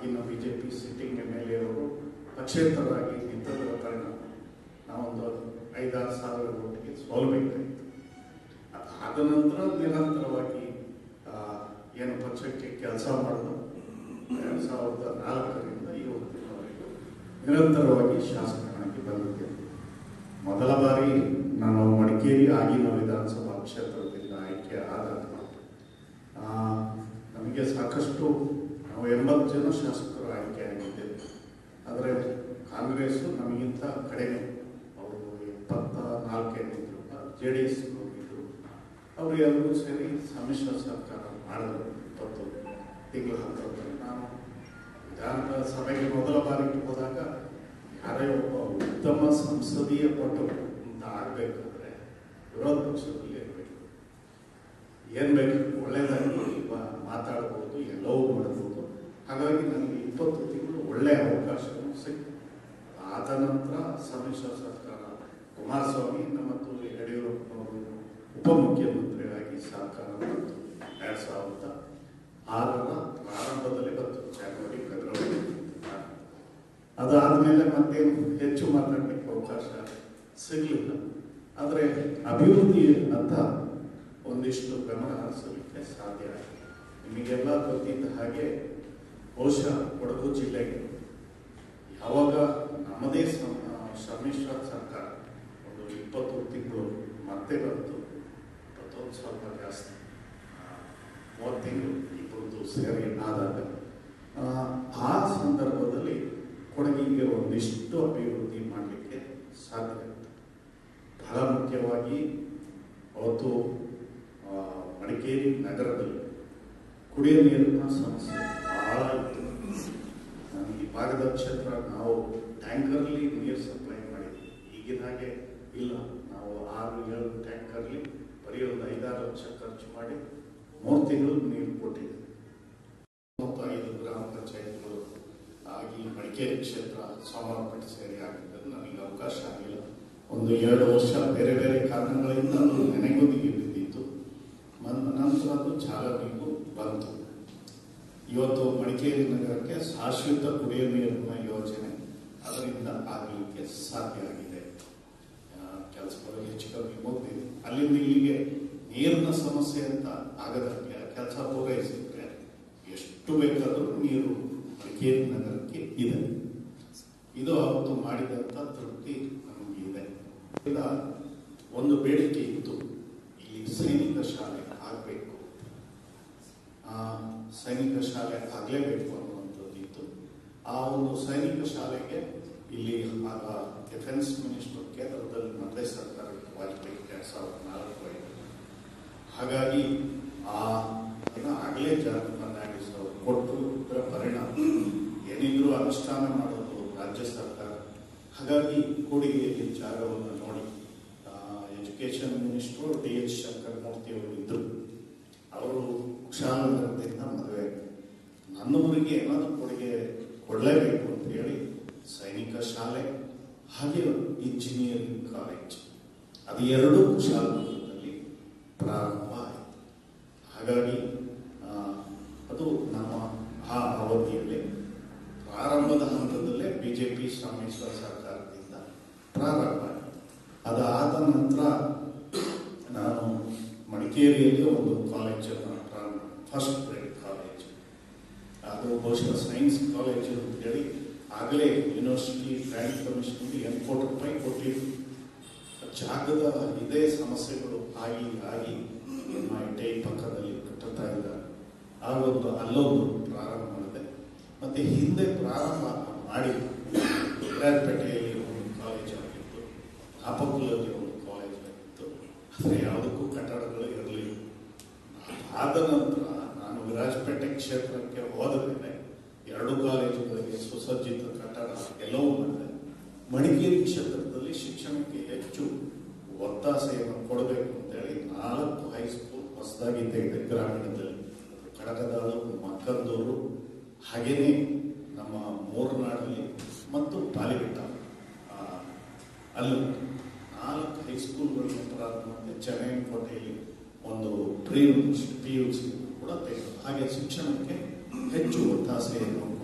ಆಗಿನ B J P sitting M L A ಅವರು ಪಕ್ಷೇತರರಾಗಿ ನಿಂತದ ಕಾರಣ ನಾವೊಂದು ಐದಾರು ಸಾವಿರ ಓಟಿಗೆ ಸೋಲ್ಬೇಕಾಯಿತು ಅದಾದ ನಂತರ ನಿರಂತರವಾಗಿ ಆ, ಏನು ಪಕ್ಷಕ್ಕೆ ಕೆಲಸ ಮಾಡಿದ್ರು ಎರಡು ಸಾವಿರದ ನಾಲ್ಕರಿಂದ ಇವತ್ತಿನವರೆಗೂ ನಿರಂತರವಾಗಿ ಶಾಸಕನಾಗಿ ಬಂದಿದ್ದೇನೆ ಮೊದಲ ಬಾರಿ ನಾನು ಮಡಿಕೇರಿ ಆಗಿನ ವಿಧಾನಸಭಾ ಕ್ಷೇತ್ರದಿಂದ ಆಯ್ಕೆ ಆದಾಗ ಆ, ನಮಗೆ ಸಾಕಷ್ಟು ನಾವು ಎಂಬತ್ತು ಜನ ಶಾಸಕರು ಆಯ್ಕೆ ಆಗಿದ್ದೇವೆ ಆದರೆ ಕಾಂಗ್ರೆಸ್ಸು ನಮಗಿಂತ ಕಡಿಮೆ ಅವರು ಎಪ್ಪತ್ತ ನಾಲ್ಕೇನಿದ್ರು ಜೆ ಡಿ ಎಸ್ ಹೋಗಿದ್ರು ಅವರು ಎಲ್ಲರೂ ಸೇರಿ ಸಮ್ಮಿಶ್ರ ಸರ್ಕಾರ ಮಾಡಿದ್ರು ಇಪ್ಪತ್ತು ತಿಂಗಳ ಹತ್ತಿರದಲ್ಲಿ ನಾನು ವಿಧಾನಸಭೆಗೆ ಮೊದಲ ಬಾರಿಗೆ ಹೋದಾಗ ಯಾರೇ ಒಬ್ಬ ಉತ್ತಮ ಸಂಸದೀಯ ಪಟು ಅಂತ ಆಗಬೇಕಾದ್ರೆ ವಿರೋಧ ಪಕ್ಷದಲ್ಲಿ ಇರಬೇಕು ಏನ್ ಬೇಕು ಒಳ್ಳೆಯದಾಗಿ ವ- ಮಾತಾಡ್ಬೋದು ಎಲ್ಲವೂ ಮಾಡ್ಬೋದು ಹಾಗಾಗಿ ನನಗೆ ಇಪ್ಪತ್ತು ತಿಂಗಳು ಒಳ್ಳೆಯ ಅವಕಾಶವನ್ನು ಸಿಕ್ತು ಆದ ನಂತರ ಸಮ್ಮಿಶ್ರ ಸರ್ಕಾರ ಕುಮಾರಸ್ವಾಮಿ ಮತ್ತು ಯಡಿಯೂರಪ್ಪನವರು ಉಪಮುಖ್ಯಮಂತ್ರಿಯಾಗಿ ಸರ್ಕಾರ ಬಂತು ಎರಡ್ ಸಾವಿರದ ಆರರ ಪ್ರಾರಂಭದಲ್ಲಿ ಬಂತು ಜನವರಿ ಫೆಬ್ರವರಿ ಅದಾದ್ಮೇಲೆ ಮತ್ತೇನು ಹೆಚ್ಚು ಮಾತಾಡಲಿಕ್ಕೆ ಅವಕಾಶ ಸಿಗಲಿಲ್ಲ ಆದರೆ ಅಭಿವೃದ್ಧಿ ಅಂತ ಒಂದಿಷ್ಟು ಗಮನ ಹರಿಸಲಿಕ್ಕೆ ಸಾಧ್ಯ ಆಗಿದೆ ನಿಮಗೆಲ್ಲ ಗೊತ್ತಿದ್ದ ಹಾಗೆ ಬಹುಶಃ ಕೊಡಗು ಜಿಲ್ಲೆಗೆ ಯಾವಾಗ ನಮ್ಮದೇ ಸಮ್- ಆ, ಸಮ್ಮಿಶ್ರ ಸರ್ಕಾರ ಒಂದು ಇಪ್ಪತ್ತು ತಿಂಗಳು ಮತ್ತೆ ಬಂತು ಇಪ್ಪತ್ತೊಂದು ಸ್ವಲ್ಪ ಜಾಸ್ತಿ ಆ, ಮೂವತ್ತು ತಿಂಗಳು ಇಬ್ಬರದ್ದು ಸೇರಿ ಆದಾಗ ಆ, ಆ ಸಂದರ್ಭದಲ್ಲಿ ಕೊಡಗಿಗೆ ಒಂದಿಷ್ಟು ಅಭಿವೃದ್ಧಿ ಮಾಡಲಿಕ್ಕೆ ಸಾಧ್ಯ ಆಗುತ್ತೆ ಬಹಳ ಮುಖ್ಯವಾಗಿ ಅವತ್ತು ಆ, ಮಡಿಕೇರಿ ನಗರದಲ್ಲಿ ಕುಡಿಯ ನೀರಿನ ಸಮಸ್ಯೆ ಬಹಳ ಇತ್ತು ನಾನು ಈ ಭಾಗದ ಕ್ಷೇತ್ರ ನಾವು ಟ್ಯಾಂಕರ್ಲಿ ನೀರು ಸಪ್ಲೈ ಮಾಡಿದ್ವಿ ಈಗಿನ ಹಾಗೆ ಇಲ್ಲ ನಾವು ಆರು ಏಳು ಟ್ಯಾಂಕರ್ಲಿ ಬರೀ ಒಂದು ಐದಾರು ಲಕ್ಷ ಖರ್ಚು ಮಾಡಿ ಮೂರು ತಿಂಗಳು ನೀರು ಕೊಟ್ಟಿದ್ದೆ ಮತ್ತು ಐದು ಗ್ರಾಮ ಪಂಚಾಯತ್ಗಳು ಆಗಿ ಮಡಿಕೇರಿ ಕ್ಷೇತ್ರ ಸೋಮವಾರಪೇಟೆ ಸೇರಿ ಆಗಿದ್ದರೆ ನನಗೆ ಅವಕಾಶ ಆಗಿಲ್ಲ ಒಂದು ಎರಡು ವರ್ಷ ಬೇರೆ ಬೇರೆ ಕಾರಣಗಳಿಂದ ಅದು ನೆನೆಗುದಿಗೆ ಬಿದ್ದಿತ್ತು ಮನ್- ನಂತರ ಅದು ಚಾಲನೆಗೂ ಬಂತು ಇವತ್ತು ಮಡಿಕೇರಿ ನಗರಕ್ಕೆ ಶಾಶ್ವತ ಕುಡಿಯುವ ನೀರಿನ ಯೋಜನೆ ಅದರಿಂದ ಆಗಲಿಕ್ಕೆ ಸಾಧ್ಯ ಆಗಿದೆ ಕೆಲಸಗಳು ಹೆಚ್ಚು ಕಮ್ಮಿ ಮುಗ್ದಿದೆ ಅಲ್ಲಿಂದ ಇಲ್ಲಿಗೆ ನೀರಿನ ಸಮಸ್ಯೆ ಅಂತ ಆಗದಂಗೆ ಕೆಲಸ ಪೂರೈಸಿದ್ರೆ ಎಷ್ಟು ಬೇಕಾದರೂ ನೀರು ಮಡಿಕೇರಿ ನಗರಕ್ಕೆ ಇದೆ ಇದು ಅವತ್ತು ಮಾಡಿದಂತ ತೃಪ್ತಿ ನಮಗೆ ಇದೆ ಈಗ ಒಂದು ಬೇಡಿಕೆ ಇತ್ತು ಇಲ್ಲಿ ಸೈನಿಕ ಶಾಲೆ ಆಗಬೇಕು ಆ ಸೈನಿಕ ಶಾಲೆ ಆಗಲೇಬೇಕು ಅನ್ನುವಂಥದ್ದು ಇತ್ತು ಆ ಒಂದು ಸೈನಿಕ ಶಾಲೆಗೆ ಇಲ್ಲಿ ಆಗ ಡಿಫೆನ್ಸ್ ಮಿನಿಸ್ಟರ್ ಕೇಂದ್ರದಲ್ಲಿ ಮಧ್ಯ ಸರ್ಕಾರ ಇತ್ತು, ವಾಜಪೇಯಿ ಎರಡ್ ಸಾವಿರದ ನಾಲ್ಕು ಐದು ಹಾಗಾಗಿ ಆ ಏನೋ ಆಗಲೇ ಜಾರಿ ಫರ್ನಾಂಡಿಸ್ ಅವರು ಕೊಟ್ಟು ಇದರ ಪರಿಣಾಮ ಏನಿದ್ರು ಅನುಷ್ಠಾನ ಮಾಡೋದು ರಾಜ್ಯ ಸರ್ಕಾರ ಹಾಗಾಗಿ ಕೂಡಿಗೆಯಲ್ಲಿ ಜಾಗವನ್ನು ನೋಡಿ education minister D H Shankar Murthy ಅವರು ಇದ್ರು ಅವರು ಕುಶಾಲನಗರದಿಂದ ಮದುವೆ ನನ್ನ ಊರಿಗೆ ಏನಾದರೂ ಕೊಡುಗೆ ಕೊಡಲೇಬೇಕು ಅಂತ ಹೇಳಿ ಸೈನಿಕ ಶಾಲೆ ಹಾಗೆ ಇಂಜಿನಿಯರಿಂಗ್ ಕಾಲೇಜ್ ಅದು ಎರಡೂ ಕುಶಾಲನಗರದಲ್ಲಿ ಪ್ರಾರಂಭ ಆಯಿತು ಹಾಗಾಗಿ ಆ, ಅದು ನಮ್ಮ ಆ ಅವಧಿಯಲ್ಲಿ ಪ್ರಾರಂಭದ ಹಂತದಲ್ಲೇ ಬಿಜೆಪಿ ಸಮ್ಮಿಶ್ರ ಸರ್ಕಾರದಿಂದ ಪ್ರಾರಂಭ ಆಯಿತು ಅದಾದ ನಂತರ ನಾನು ಮಡಿಕೇರಿಯಲ್ಲಿ ಒಂದು ಕಾಲೇಜನ್ನು ಪ್ರಾರಂಭ ಫಸ್ಟ್ ಗ್ರೇಡ್ ಕಾಲೇಜ್ ಅದು ಬಹುಶಃ ಸೈನ್ಸ್ ಕಾಲೇಜು ಅಂತ ಹೇಳಿ ಆಗಲೇ ಯೂನಿವರ್ಸಿಟಿ ಗ್ರ್ಯಾಂಡ್ ಕಮಿಷನ್ಗೆ ಎಂಟು ಕೋಟಿ ರೂಪಾಯಿ ಕೊಟ್ಟಿದ್ರು ಜಾಗದ ಇದೇ ಸಮಸ್ಯೆಗಳು ಆಗಿ ಆಗಿ ಎಂ ಐ ಟಿ ಪಕ್ಕದಲ್ಲಿ ಕಟ್ಟುತ್ತಾ ಇದ್ದಾರೆ ಆ ಒಂದು ಅಲ್ಲೊಂದು ಪ್ರಾರಂಭ ಮಾಡಿದೆ ಮತ್ತೆ ಹಿಂದೆ ಪ್ರಾರಂಭ ಮಾಡಿ ವಿರಾಜಪೇಟೆಯಲ್ಲಿ ಒಂದು ಕಾಲೇಜ್ ಆಗಿತ್ತು ನಾಪಕ್ಕಲಲ್ಲಿ ಒಂದು ಕಾಲೇಜ್ ಆಗಿತ್ತು ಆದರೆ ಯಾವುದಕ್ಕೂ ಕಟ್ಟಡಗಳು ಇರಲಿಲ್ಲ ಆದ ನಂತರ ನಾನು ವಿರಾಜಪೇಟೆ ಕ್ಷೇತ್ರಕ್ಕೆ ಹೋದ ಮೇಲೆ ಎರಡು ಕಾಲೇಜುಗಳಿಗೆ ಸುಸಜ್ಜಿತ ಕಟ್ಟಡ ಎಲ್ಲವೂ ಮಾಡಿದೆ ಮಡಿಕೇರಿ ಕ್ಷೇತ್ರದಲ್ಲಿ ಶಿಕ್ಷಣಕ್ಕೆ ಹೆಚ್ಚು ಒತ್ತಾಸೆಯನ್ನು ಕೊಡಬೇಕು ಅಂತೇಳಿ ನಾಲ್ಕು ಹೈಸ್ಕೂಲ್ ಹೊಸದಾಗಿ ತೆಗೆದ ಗ್ರಾಮೀಣದಲ್ಲಿ ಕಡಕದಾಳು ಮಕ್ಕಂದೂರು ಹಾಗೇನೇ ನಮ್ಮ ಮೂರನಾಡಲ್ಲಿ ಮತ್ತು ಪಾಲಿಘಟ್ಟ ಆ, ಅಲ್ಲಿ ನಾಲ್ಕು ಹೈಸ್ಕೂಲ್ಗಳನ್ನು ಪ್ರಾರಂಭ ಮಾಡಿದೆ ಚೆನ್ನೈಕೋಟೆಯಲ್ಲಿ ಒಂದು ಪ್ರೀ ಪಿ ಯು ಸಿ ಕೂಡ ತೆಗೆದು ಹಾಗೆ ಶಿಕ್ಷಣಕ್ಕೆ ಹೆಚ್ಚು ಒತ್ತಾಸೆಯನ್ನು